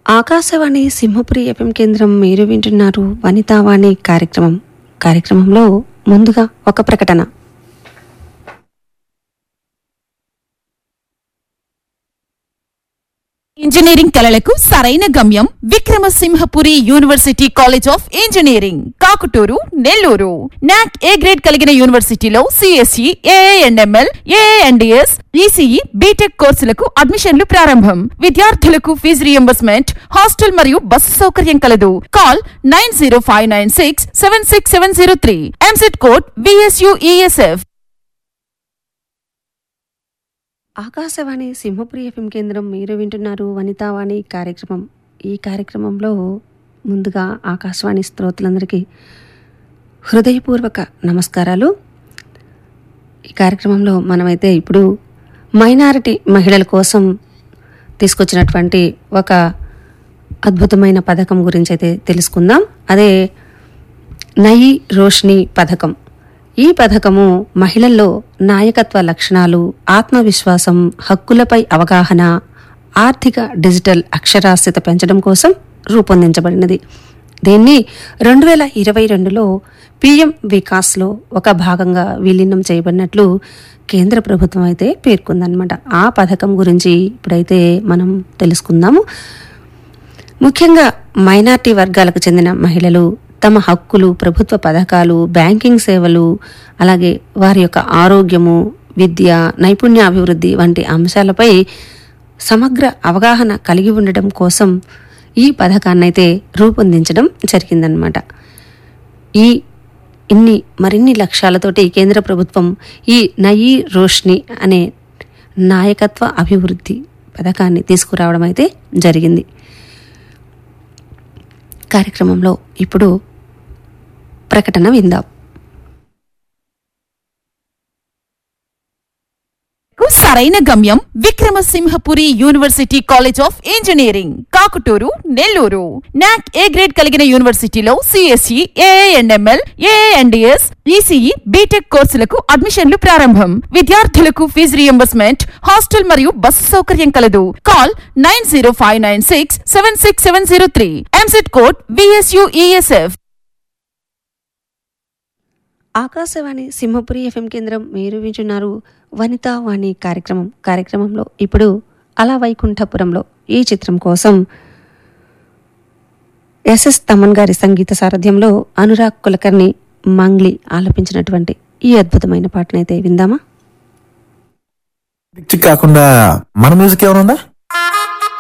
Akashvani Simhapuri FM కేంద్రం మీరు వింటున్నారు వనితావాణి కార్యక్రమం కార్యక్రమంలో ముందుగా ఒక ప్రకటన ఇంజనీరింగ్ కళలకు సరైన గమ్యం Vikramasimhapuri university college of engineering Kakuturu Nellore NAAC A grade కలిగిన యూనివర్సిటీలో CSE AIML AI and DS ECE BTech కోర్సులకు అడ్మిషన్లు ప్రారంభం విద్యార్థులకు ఫీజు రియంబర్స్మెంట్ హాస్టల్ మరియు బస్సు సౌకర్యం కలదు call nine zero five nine six seven six seven zero three EAMCET code VSUESF Akashvani Simhapuri FM కేంద్రం మీరు వింటున్నారు వనితావాణి కార్యక్రమం ఈ కార్యక్రమంలో ముందుగా ఆకాశవాణి శ్రోతలందరికీ హృదయపూర్వక నమస్కారాలు ఈ కార్యక్రమంలో మనమైతే ఇప్పుడు మైనారిటీ మహిళల కోసం తీసుకొచ్చినటువంటి ఒక అద్భుతమైన పథకం గురించి అయితే తెలుసుకుందాం అదే నయి రోష్ని పథకం ఈ పథకము మహిళల్లో నాయకత్వ లక్షణాలు ఆత్మవిశ్వాసం హక్కులపై అవగాహన ఆర్థిక డిజిటల్ అక్షరాస్యత పెంచడం కోసం రూపొందించబడినది దీన్ని రెండు వేల ఇరవై రెండులో పిఎం వికాస్లో ఒక భాగంగా విలీనం చేయబడినట్లు కేంద్ర ప్రభుత్వం అయితే పేర్కొందనమాట ఆ పథకం గురించి ఇప్పుడైతే మనం తెలుసుకుందాము ముఖ్యంగా మైనార్టీ వర్గాలకు చెందిన మహిళలు తమ హక్కులు ప్రభుత్వ పథకాలు బ్యాంకింగ్ సేవలు అలాగే వారి యొక్క ఆరోగ్యము విద్య నైపుణ్యాభివృద్ధి వంటి అంశాలపై సమగ్ర అవగాహన కలిగి ఉండడం కోసం ఈ పథకాన్నైతే రూపొందించడం జరిగిందనమాట ఈ ఇన్ని మరిన్ని లక్ష్యాలతోటి కేంద్ర ప్రభుత్వం ఈ నయీ రోష్ని అనే నాయకత్వ అభివృద్ధి పథకాన్ని తీసుకురావడం అయితే జరిగింది కార్యక్రమంలో ఇప్పుడు ప్రకటన విందాం కు సరైన గమ్యం Vikramasimhapuri university college of engineering Kakuturu Nellore NAAC A grade కలిగిన యూనివర్సిటీలో CSE AIML AI and DS ECE BTech కోర్సులకు అడ్మిషన్లు ప్రారంభం విద్యార్థులకు ఫీజు రియంబర్స్మెంట్ హాస్టల్ మరియు బస్సు సౌకర్యం కలదు call nine zero five nine six seven six seven zero three EAMCET code VSUESF Akashvani Simhapuri FM కేంద్రం మీరు వింటున్నారు వనితా వాణి కార్యక్రమం కార్యక్రమంలో ఇప్పుడు అలా వైకుంఠపురంలో ఈ చిత్రం కోసం ఎస్ఎస్ తమన్ గారి సంగీత సారథ్యంలో అనురాగ్ కులకర్ణి మంగ్లీ ఆలపించినటువంటి ఈ అద్భుతమైన పాటనైతే విందామా పిచ్చి కాకుండా మన మ్యూజిక్ ఏమైనా ఉందా